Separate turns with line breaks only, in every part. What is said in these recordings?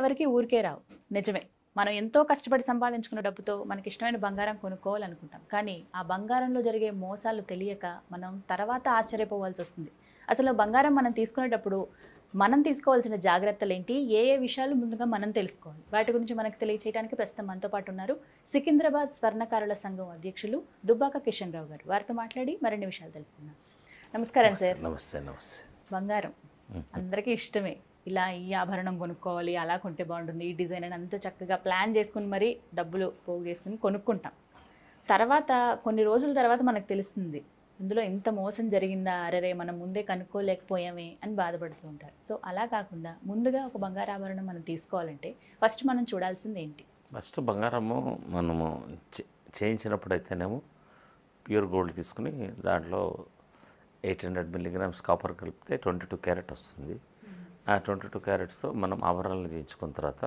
ఎవరికి ఊరికే రావు నిజమే మనం ఎంతో కష్టపడి సంపాదించుకున్న డబ్బుతో మనకి ఇష్టమైన బంగారం కొనుక్కోవాలనుకుంటాం కానీ ఆ బంగారంలో జరిగే మోసాలు తెలియక మనం తర్వాత ఆశ్చర్యపోవాల్సి వస్తుంది అసలు బంగారం మనం తీసుకునేటప్పుడు మనం తీసుకోవాల్సిన జాగ్రత్తలు ఏంటి ఏ ఏ విషయాలు ముందుగా మనం తెలుసుకోవాలి వాటి గురించి మనకు తెలియచేయడానికి ప్రస్తుతం మనతో పాటు ఉన్నారు సికింద్రాబాద్ స్వర్ణకారుల సంఘం అధ్యక్షులు దుబ్బాక కిషన్ రావు గారు వారితో మాట్లాడి మరిన్ని విషయాలు తెలుసుకుందాం నమస్కారం సార్
నమస్తే నమస్తే
బంగారం అందరికీ ఇష్టమే ఇలా ఈ ఆభరణం కొనుక్కోవాలి అలా కొంటే బాగుంటుంది ఈ డిజైన్ అని అంత చక్కగా ప్లాన్ చేసుకుని మరీ డబ్బులు పోగు చేసుకుని కొనుక్కుంటాం తర్వాత కొన్ని రోజుల తర్వాత మనకు తెలుస్తుంది ఇందులో ఇంత మోసం జరిగిందా అరే మనం ముందే కనుక్కోలేకపోయామే అని బాధపడుతూ ఉంటారు సో అలా కాకుండా ముందుగా ఒక బంగారు ఆభరణం మనం తీసుకోవాలంటే ఫస్ట్ మనం చూడాల్సింది ఏంటి
ఫస్ట్ బంగారము మనము చే- చేయించినప్పుడైతేనేమో ప్యూర్ గోల్డ్ తీసుకుని దాంట్లో ఎయిట్ హండ్రెడ్ మిల్లీగ్రామ్స్ కాపర్ కలిపితే ట్వంటీ టూ క్యారెట్ వస్తుంది ఆ ట్వంటీ టూ క్యారెట్స్తో మనం ఆభరణాలు చేయించుకున్న తర్వాత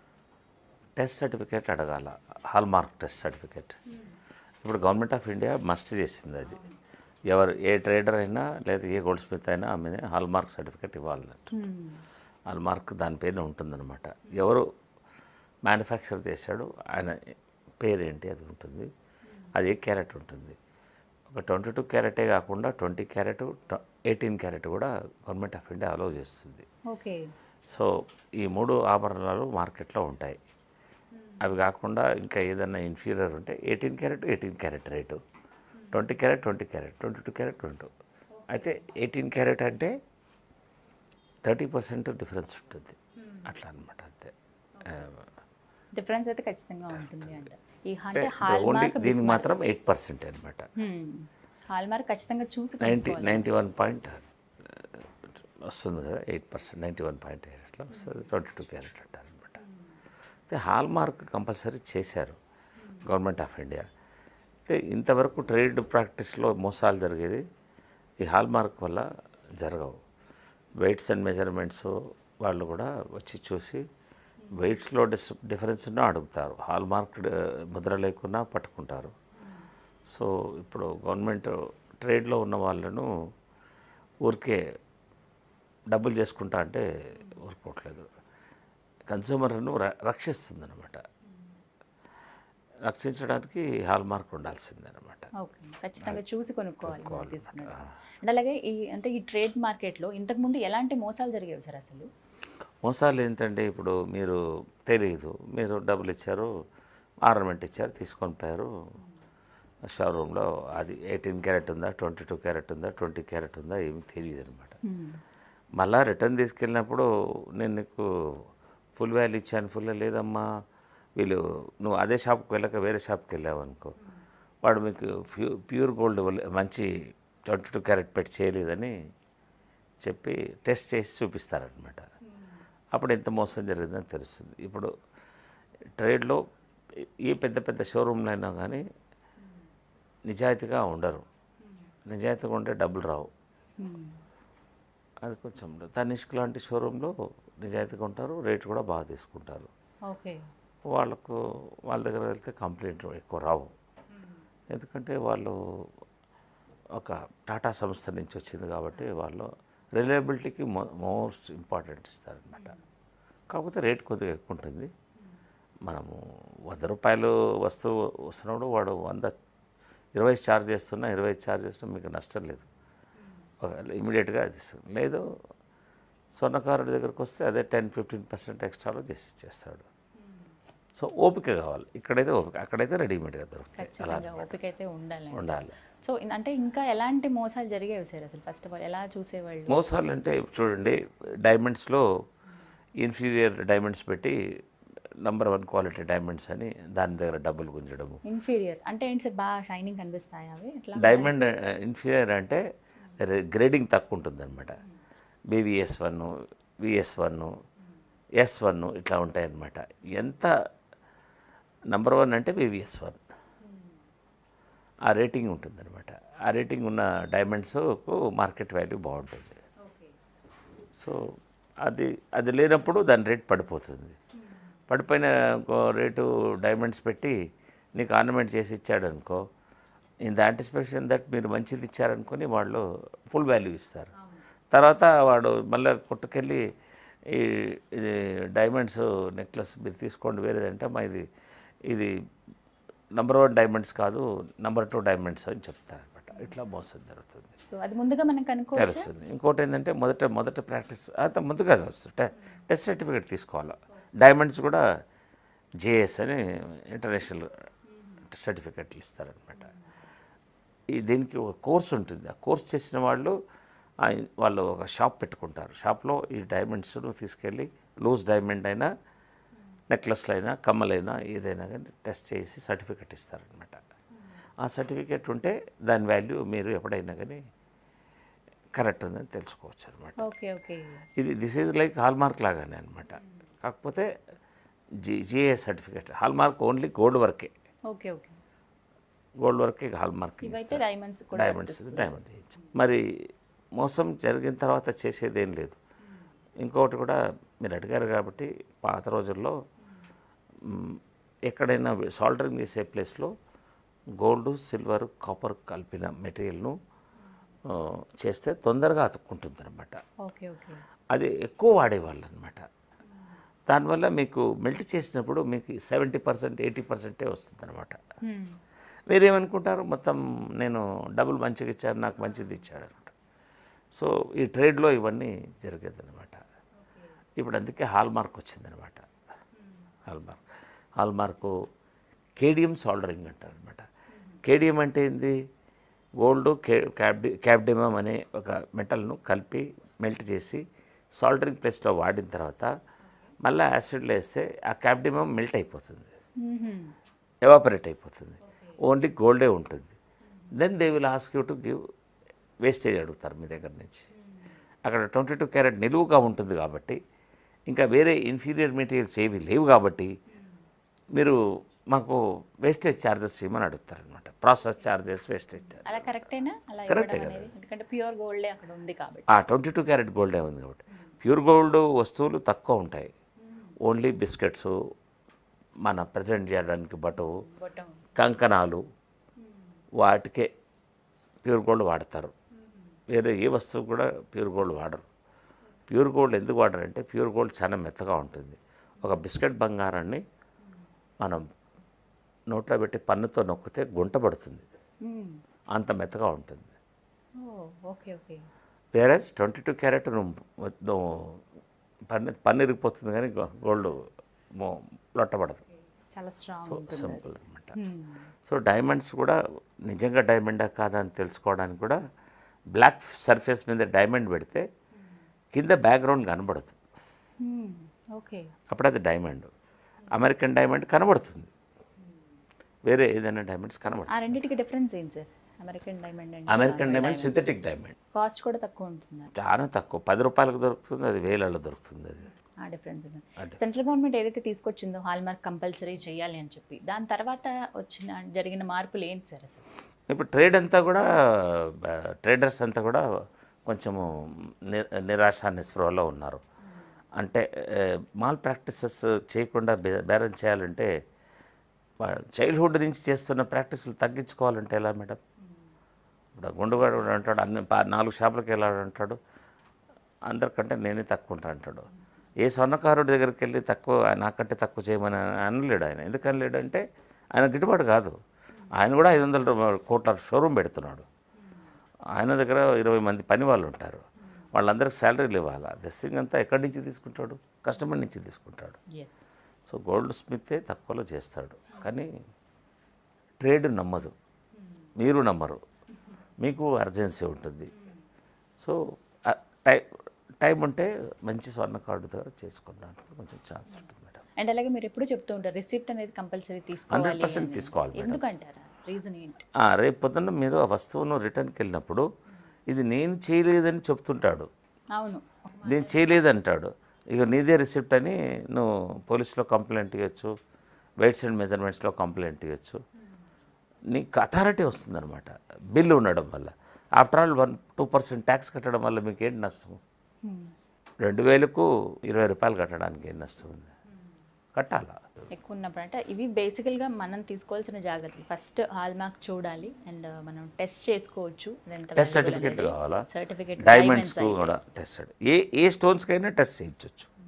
టెస్ట్ సర్టిఫికేట్ అడగాల హాల్ మార్క్ టెస్ట్ సర్టిఫికేట్ ఇప్పుడు గవర్నమెంట్ ఆఫ్ ఇండియా మస్ట్ చేసింది అది ఎవరు ఏ ట్రేడర్ అయినా లేదా ఏ గోల్డ్ స్మిత్ అయినా ఆమె హాల్ మార్క్ సర్టిఫికేట్ ఇవ్వాలి హాల్ మార్క్ దానిపైన ఉంటుందన్నమాట ఎవరు మ్యానుఫ్యాక్చర్ చేశాడు ఆయన పేరేంటి అది ఉంటుంది అది ఏ క్యారెట్ ఉంటుంది ఒక ట్వంటీ టూ క్యారెటే కాకుండా ట్వంటీ క్యారెట్ ఎయిటీన్ క్యారెట్ కూడా గవర్నమెంట్ ఆఫ్ ఇండియా అలౌ చేస్తుంది
ఓకే
సో ఈ మూడు ఆభరణాలు మార్కెట్లో ఉంటాయి అవి కాకుండా ఇంకా ఏదైనా ఇన్ఫీరియర్ ఉంటే eighteen carat eighteen carat rate twenty carat twenty carat twenty two carat twenty అయితే ఎయిటీన్ క్యారెట్ అంటే థర్టీ పర్సెంట్ డిఫరెన్స్ ఉంటుంది అట్లా అనమాట అంతే
డిఫరెన్స్ అయితే ఖచ్చితంగా ఉంటుంది అంట ఈ
అంటే
అంటే హాల్
ఓన్లీ
మార్క్
దీనికి మాత్రం ఎయిట్ పర్సెంట్ అనమాట
హాల్ మార్క్ ఖచ్చితంగా చూసి
నైంటీ నైంటీ వన్ పాయింట్ వస్తుంది కదా eight percent ninety one point eight అట్లా వస్తుంది ట్వంటీ టూ క్యారెట్ అంటారు అనమాట అయితే హాల్ మార్క్ కంపల్సరీ చేశారు గవర్నమెంట్ ఆఫ్ ఇండియా అయితే ఇంతవరకు ట్రేడ్ ప్రాక్టీస్లో మోసాలు జరిగేది ఈ హాల్ మార్క్ వల్ల జరగవు వెయిట్స్ అండ్ మెజర్మెంట్స్ వాళ్ళు కూడా వచ్చి చూసి వెయిట్స్లో డిస్ డిఫరెన్స్ ఉన్నా అడుగుతారు హాల్ మార్క్ ముద్ర లేకున్నా పట్టుకుంటారు సో ఇప్పుడు గవర్నమెంట్ ట్రేడ్లో ఉన్న వాళ్ళను ఊరికే డబ్బులు చేసుకుంటా అంటే ఊరుకోవట్లేదు కన్సూమర్ను రక్షిస్తుంది అనమాట రక్షించడానికి హాల్ మార్క్ ఉండాల్సిందనమాట
ఓకే ఖచ్చితంగా చూసి కొనుక్కోవాలి మనం తీసుకున్నది అండ్ అలాగే ఈ అంటే ఈ ట్రేడ్ మార్కెట్లో ఇంతకుముందు ఎలాంటి మోసాలు జరిగేవి సార్ అసలు
మోసాలు ఏంటంటే ఇప్పుడు మీరు తెలియదు మీరు డబ్బులు ఇచ్చారు ఆర్నమెంట్ ఇచ్చారు తీసుకొని పోయారు షోరూంలో అది ఎయిటీన్ క్యారెట్ ఉందా ట్వంటీ టూ క్యారెట్ ఉందా ట్వంటీ క్యారెట్ ఉందా ఏమి తెలియదు అనమాట మళ్ళా రిటర్న్ తీసుకెళ్ళినప్పుడు నేను నీకు ఫుల్ వాల్యూ ఇచ్చాను ఫుల్ లేదమ్మా వీళ్ళు నువ్వు అదే షాప్కి వెళ్ళక వేరే షాప్కి వెళ్ళావు అనుకో వాడు మీకు ప్యూ ప్యూర్ గోల్డ్ మంచి ట్వంటీ టూ క్యారెట్ పెట్టి చేయలేదని చెప్పి టెస్ట్ చేసి చూపిస్తారనమాట అప్పుడు ఎంత మోసం జరిగిందని తెలుస్తుంది ఇప్పుడు ట్రేడ్లో ఏ పెద్ద పెద్ద షోరూమ్లు అయినా కానీ నిజాయితీగా ఉండరు నిజాయితీగా ఉంటే డబ్బులు రావు అది కొంచెం తనిష్క్ లాంటి షోరూంలో నిజాయితీగా ఉంటారు రేట్ కూడా బాగా తీసుకుంటారు
ఓకే
వాళ్ళకు వాళ్ళ దగ్గర వెళ్తే కంప్లైంట్ ఎక్కువ రావు ఎందుకంటే వాళ్ళు ఒక టాటా సంస్థ నుంచి వచ్చింది కాబట్టి వాళ్ళు రిలయబిలిటీకి మో మోస్ట్ ఇంపార్టెంట్ ఇస్తారనమాట కాకపోతే రేట్ కొద్దిగా ఎక్కువ ఉంటుంది మనము వంద రూపాయలు వస్తువు వస్తున్నప్పుడు వాడు వంద ఇరవై ఛార్జ్ చేస్తున్నా ఇరవై ఛార్జ్ చేస్తున్నా మీకు నష్టం లేదు ఇమీడియట్గా అది ఇస్తుంది. లేదు స్వర్ణకారుడి దగ్గరకు వస్తే అదే టెన్ ఫిఫ్టీన్ పర్సెంట్ ఎక్స్ట్రాలో చేసి చేస్తాడు సో ఓపిక కావాలి ఇక్కడైతే ఓపిక అక్కడైతే రెడీమేడ్గా దొరుకుతాయి అలా
ఖచ్చితంగా ఓపిక అయితే ఉండాలి
ఉండాలి
సో ఇన్- అంటే ఇంకా ఎలాంటి మోసాలు జరిగేవి సార్ అసలు ఫస్ట్ ఆఫ్ ఆల్ ఎలా చూసేవాళ్ళు
మోసాలు అంటే చూడండి డైమండ్స్లో ఇన్ఫీరియర్ డైమండ్స్ పెట్టి నంబర్ వన్ క్వాలిటీ డైమండ్స్ అని దాని దగ్గర డబ్బులు గుంజడము
ఇన్ఫీరియర్ అంటే ఏంటి సార్ బాగా షైనింగ్ కనిపిస్తాయి అవి ఎట్లా
డైమండ్ ఇన్ఫీరియర్ అంటే గ్రేడింగ్ తక్కువ ఉంటుంది అనమాట VVS one VS one S one ఇట్లా ఉంటాయన్నమాట ఎంత నంబర్ వన్ అంటే వివిఎస్ వన్ ఆ రేటింగ్ ఉంటుందన్నమాట ఆ రేటింగ్ ఉన్న డైమండ్స్కు మార్కెట్ వాల్యూ బాగుంటుంది సో అది అది లేనప్పుడు దాని రేట్ పడిపోతుంది పడిపోయిన ఇంకో రేటు డైమండ్స్ పెట్టి నీకు ఆర్నమెంట్ చేసి ఇచ్చాడు అనుకో ఇన్ ద యాంటిసిపేషన్ దట్ మీరు మంచిది ఇచ్చారనుకొని వాళ్ళు ఫుల్ వాల్యూ ఇస్తారు తర్వాత వాడు మళ్ళీ కొట్టుకెళ్ళి ఈ ఇది డైమండ్స్ నెక్లెస్ మీరు తీసుకోండి వేరేదంటే మా ఇది ఇది నంబర్ వన్ డైమండ్స్ కాదు నంబర్ టూ డైమండ్స్ అని చెప్తారనమాట ఇట్లా మోసం జరుగుతుంది
సో అది ముందుగా మనం కనుక్కోవచ్చు
తెలుస్తుంది ఇంకోటి ఏంటంటే మొదట మొదట ప్రాక్టీస్ అంత ముందుగా వస్తుంది టె- టెస్ట్ సర్టిఫికేట్ తీసుకోవాలి డైమండ్స్ కూడా జేఎస్ అని ఇంటర్నేషనల్ సర్టిఫికెట్లు ఇస్తారనమాట ఈ దీనికి ఒక కోర్స్ ఉంటుంది ఆ కోర్స్ చేసిన వాళ్ళు ఆ- వాళ్ళు ఒక షాప్ పెట్టుకుంటారు షాప్లో ఈ డైమండ్స్ను తీసుకెళ్ళి లూజ్ డైమండ్ అయినా నెక్లెస్లు అయినా కమ్మలైనా ఏదైనా కానీ టెస్ట్ చేసి సర్టిఫికెట్ ఇస్తారనమాట ఆ సర్టిఫికెట్ ఉంటే దాని వాల్యూ మీరు ఎప్పుడైనా కానీ కరెక్ట్ ఉందని తెలుసుకోవచ్చు అనమాట
ఓకే ఓకే
ఇది దిస్ ఈజ్ లైక్ హాల్మార్క్ లాగానే అనమాట కాకపోతే G GA certificate hallmark only gold వర్కే
ఓకే ఓకే
గోల్డ్ వర్కే హాల్మార్క్
ఇవైతే డైమండ్స్ కూడా
డైమండ్స్ డైమండ్ ఇచ్చి. మరి మోసం జరిగిన తర్వాత చేసేది ఏం లేదు ఇంకొకటి కూడా మీరు అడిగారు కాబట్టి పాత రోజుల్లో మ్, ఎక్కడైనా సాల్డరింగ్ చేసే ప్లేస్లో గోల్డ్ సిల్వర్ కాపర్ కలిపిన మెటీరియల్ను ఆ, చేస్తే తొందరగా అతుక్కుంటుంది అనమాట
ఓకే ఓకే
అది ఎక్కువ వాడేవాళ్ళు అనమాట దానివల్ల మీకు మెల్ట్ చేసినప్పుడు మీకు సెవెంటీ పర్సెంట్ ఎయిటీ పర్సెంటే వస్తుంది అనమాట మీరేమనుకుంటారు మొత్తం నేను డబుల్ మంచిగా ఇచ్చాను నాకు మంచిది ఇచ్చాడు అనమాట సో ఈ ట్రేడ్లో ఇవన్నీ జరిగేది అనమాట ఇప్పుడు అందుకే హాల్ మార్క్ వచ్చిందనమాట hallmark hallmark cadmium soldering అంటారు అనమాట కేడియం అంటే ఏంది గోల్డ్ కే క్యాబ్డి క్యాబ్డిమం అనే ఒక మెటల్ను కలిపి మెల్ట్ చేసి సాల్డరింగ్ ప్లేస్లో వాడిన తర్వాత మళ్ళీ యాసిడ్లో వేస్తే ఆ క్యాబ్డిమం మెల్ట్ అయిపోతుంది ఎవాపరేట్ అయిపోతుంది ఓన్లీ గోల్డే ఉంటుంది then they will ask you to give wastage అడుగుతారు మీ దగ్గర నుంచి అక్కడ ట్వంటీ టూ క్యారెట్ నిలువుగా ఉంటుంది కాబట్టి ఇంకా వేరే ఇన్ఫీరియర్ మెటీరియల్స్ ఏవి లేవు కాబట్టి మీరు మాకు వేస్టేజ్ ఛార్జెస్ ఇవ్వమని అడుగుతారనమాట ప్రాసెస్ ఛార్జెస్ వేస్టేజ్ ఛార్జెస్
అలా కరెక్టేనా అలా
కరెక్టే
ఇవ్వడం అనేది ఎందుకంటే ప్యూర్ గోల్డే అక్కడ ఉంది కాబట్టి
ఆ ట్వంటీ టూ క్యారెట్ గోల్డే ఉంది కాబట్టి ప్యూర్ గోల్డ్ వస్తువులు తక్కువ ఉంటాయి ఓన్లీ బిస్కెట్స్ మన ప్రజెంట్ చేయడానికి బటువు
బొట్టం
కంకణాలు వాటికే ప్యూర్ గోల్డ్ వాడతారు వేరే ఏ వస్తువు కూడా ప్యూర్ గోల్డ్ వాడరు ప్యూర్ గోల్డ్ ఎందుకు వాడరంటే ప్యూర్ గోల్డ్ చాలా మెత్తగా ఉంటుంది ఒక బిస్కెట్ బంగారాన్ని మనం నోట్లో పెట్టి పన్నుతో నొక్కితే గుంట పడుతుంది
మ్మ్.
అంత మెత్తగా ఉంటుంది
ఓ ఓకే ఓకే
వేరే ట్వంటీ టూ క్యారెట్ నువ్వు పన్ను పన్ను ఇరిగిపోతుంది కానీ గో- గోల్డ్ మో- లొట్టబడదు
చాలా స్ట్రాంగ్ ఉంటుంది
సింపుల్ అనమాట
మ్మ్.
సో డైమండ్స్ కూడా నిజంగా డైమండా కాదా అని తెలుసుకోవడానికి కూడా బ్లాక్ సర్ఫేస్ మీద డైమండ్ పెడితే కింద బ్యాక్గ్రౌండ్ కనబడదు
మ్మ్. ఓకే
అప్పుడు అది డైమండ్ అమెరికన్ డైమండ్ కనబడుతుంది వేరే ఏదైనా డైమండ్స్ కనబడుతుంది
ఆ రెండింటికి డిఫరెన్స్ ఏంటి sir American diamond and
American diamond synthetic diamond
cost కూడా తక్కువ ఉంటుంది
చాలా తక్కువ పది రూపాయలకు దొరుకుతుంది అది వేలలో దొరుకుతుంది అది
ఆ డిఫరెన్స్ ఉంది సెంట్రల్ గవర్నమెంట్ ఏదైతే తీసుకొచ్చిందో హాల్ మార్క్ కంపల్సరీ చేయాలి అని చెప్పి దాని తర్వాత వచ్చిన జరిగిన మార్పులు ఏంటి సార్ అసలు
ఇప్పుడు ట్రేడ్ అంతా కూడా ట్రేడర్స్ అంతా కూడా కొంచెము ని నిరాశ నిస్పృహలో ఉన్నారు అంటే మాల్ ప్రాక్టీసెస్ చేయకుండా బే- బేరం చేయాలంటే చైల్డ్హుడ్ నుంచి చేస్తున్న ప్రాక్టీసులు తగ్గించుకోవాలంటే ఎలా మేడం ఇప్పుడు గుండుగాడు కూడా అంటాడు అన్ని పా- నాలుగు షాపులకు వెళ్ళాడు అంటాడు అందరికంటే నేనే తక్కువ ఉంటా అంటాడు ఏ స్వర్ణకారుడి దగ్గరికి వెళ్ళి తక్కువ నాకంటే తక్కువ చేయమని అనలేడు ఆయన ఎందుకు అనలేడు అంటే ఆయన గిట్టుబాటు కాదు ఆయన కూడా ఐదు వందల రూపాయల కోట్ల షోరూమ్ పెడుతున్నాడు ఆయన దగ్గర ఇరవై మంది పని వాళ్ళు ఉంటారు వాళ్ళందరికీ శాలరీలు ఇవ్వాలి దస్సింగ్ అంతా ఎక్కడి నుంచి తీసుకుంటాడు కస్టమర్ నుంచి తీసుకుంటాడు
ఎస్
సో గోల్డ్ స్మితే తక్కువలో చేస్తాడు కానీ ట్రేడ్ నమ్మదు మీరు నమ్మరు మీకు అర్జెన్సీ ఉంటుంది సో ఆ టై టైం ఉంటే మంచి స్వర్ణ కార్డు ద్వారా చేసుకోవడానికి కొంచెం ఛాన్స్ ఉంటుంది మేడం
అండ్ అలాగే మీరు ఎప్పుడు చెప్తూ ఉంటారు రిసిప్ట్ అనేది కంపల్సరీ తీసుకోవాలి
100%
అని.
తీసుకోవాలి మేడం.
ఎందుకంటారా రీజన్ ఏంటి
ఆ, రేపు పొద్దున్న మీరు ఆ వస్తువును రిటర్న్కి వెళ్ళినప్పుడు ఇది నేను చేయలేదని చెప్తుంటాడు
అవును
నేను చేయలేదంటాడు ఇక నీదే రిసిప్ట్ అని నువ్వు పోలీస్లో కంప్లైంట్ ఇవ్వచ్చు వెయిట్స్ అండ్ మెజర్మెంట్స్లో కంప్లైంట్ ఇవ్వచ్చు నీకు అథారిటీ వస్తుందన్నమాట బిల్లు ఉండడం వల్ల after all one two percent tax కట్టడం వల్ల మీకు ఏంటి నష్టం
Hmm.
రెండు వేలకు ఇరవై రూపాయలు కట్టడానికి ఏం నష్టం ఉంది కట్టాలా
ఎక్కువ ఉన్నప్పుడు అంటే ఇవి బేసికల్గా మనం తీసుకోవాల్సిన జాగ్రత్తలు ఫస్ట్ హాల్ మార్క్ చూడాలి అండ్ మనం టెస్ట్ చేసుకోవచ్చు
టెస్ట్ సర్టిఫికెట్లు కావాలా
సర్టిఫికెట్
డైమండ్స్కు కూడా టెస్ట్ ఏ ఏ స్టోన్స్కైనా టెస్ట్ చేయించవచ్చు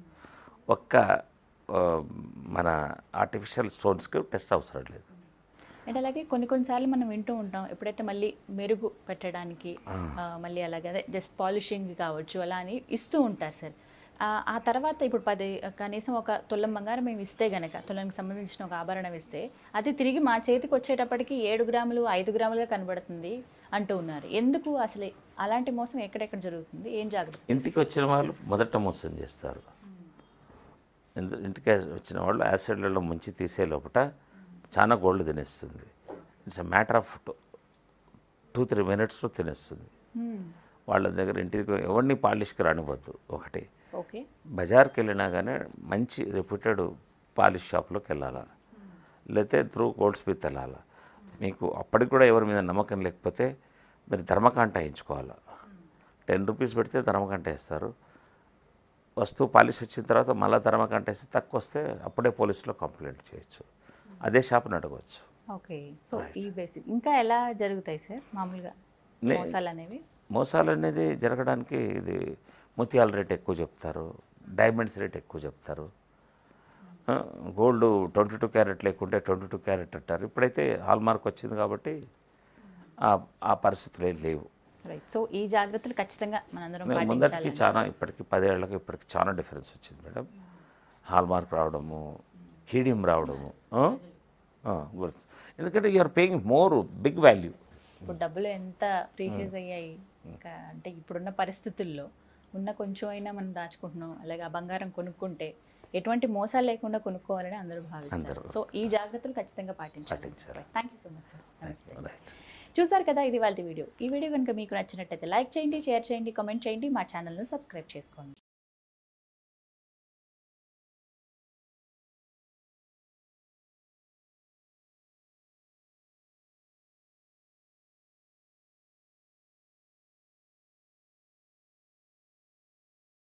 ఒక్క ఆ, మన ఆర్టిఫిషియల్ స్టోన్స్కి టెస్ట్ అవసరం లేదు
అండ్ అలాగే కొన్ని కొన్నిసార్లు మనం వింటూ ఉంటాం ఎప్పుడైతే మళ్ళీ మెరుగు పెట్టడానికి ఆ, మళ్ళీ అలాగే అదే జస్ట్ పాలిషింగ్ కావచ్చు అలా అని ఇస్తూ ఉంటారు సార్ ఆ, ఆ తర్వాత ఇప్పుడు పది కనీసం ఒక తులం బంగారం మేము ఇస్తే గనక తులానికి సంబంధించిన ఒక ఆభరణం ఇస్తే అది తిరిగి మా చేతికి వచ్చేటప్పటికి ఏడు గ్రాములు ఐదు గ్రాములుగా కనబడుతుంది అంటూ ఉన్నారు ఎందుకు అసలు అలాంటి మోసం ఎక్కడెక్కడ జరుగుతుంది ఏం జాగ్రత్త
ఇంటికి వచ్చిన వాళ్ళు మొదట మోసం చేస్తారు ఎందు- ఇంటికి వచ్చిన వాళ్ళు యాసిడ్లలో ముంచి తీసే లోపల చాలా గోల్డ్ తినేస్తుంది it's a matter of two three మినిట్స్లో తినేస్తుంది వాళ్ళ దగ్గర ఇంటికి ఎవరిని పాలిష్కి రానివ్వద్దు ఒకటి
ఓకే
బజార్కి వెళ్ళినా కానీ మంచి రెప్యూటెడ్ పాలిష్ షాప్లోకి వెళ్ళాలా లేకపోతే త్రూ గోల్డ్ స్మిత్ వెళ్ళాలా మీకు అప్పటికి కూడా ఎవరి మీద నమ్మకం లేకపోతే మీరు ధర్మకాంట వేయించుకోవాలా టెన్ రూపీస్ పెడితే ధర్మకాంట వేస్తారు వస్తువు పాలిష్ వచ్చిన తర్వాత మళ్ళీ ధర్మకాంట వేస్తే తక్కువ వస్తే అప్పుడే పోలీసులో కంప్లైంట్ చేయొచ్చు అదే షాప్ని అడగవచ్చు
ఓకే సో ఈ బేసిక్ ఇంకా ఎలా జరుగుతాయి సార్ మామూలుగా
నే-
మోసాలు అనేవి
మోసాలు అనేది జరగడానికి ఇది ముత్యాల రేట్ ఎక్కువ చెప్తారు డైమండ్స్ రేట్ ఎక్కువ చెప్తారు ఆ, గోల్డ్ ట్వంటీ టూ క్యారెట్ లేకుంటే ట్వంటీ టూ క్యారెట్ అంటారు ఇప్పుడైతే హాల్ మార్క్ వచ్చింది కాబట్టి ఆ ఆ పరిస్థితులు ఏం లేవు
రైట్ సో ఈ జాగ్రత్తలు ఖచ్చితంగా మనందరం
మేము
పాటించాలి
ముందటికి చాలా ఇప్పటికి పదేళ్లకు ఇప్పటికి చాలా డిఫరెన్స్ వచ్చింది మేడం హాల్ మార్క్ రావడము కీడియం రావడము ఆ? ఆ, గుర్తు ఎందుకంటే you're paying more big value
ఇప్పుడు డబ్బులు ఎంత ప్రీషియస్ అయ్యాయి ఇంకా అంటే ఇప్పుడున్న పరిస్థితుల్లో ఉన్న కొంచెం అయినా మనం దాచుకుంటున్నాం అలాగే ఆ బంగారం కొనుక్కుంటే ఎటువంటి మోసాలు లేకుండా కొనుక్కోవాలని అందరూ భావిస్తారు
అందరూ.
సో ఈ జాగ్రత్తలు ఖచ్చితంగా పాటించాలి
పాటించాలి.
Thank you so much sir నమస్తే
రైట్
చూసారు కదా ఇది వాళ్ళ వీడియో ఈ వీడియో కనుక మీకు నచ్చినట్టయితే లైక్ చేయండి షేర్ చేయండి కామెంట్ చేయండి మా ఛానల్ని సబ్స్క్రైబ్ చేసుకోండి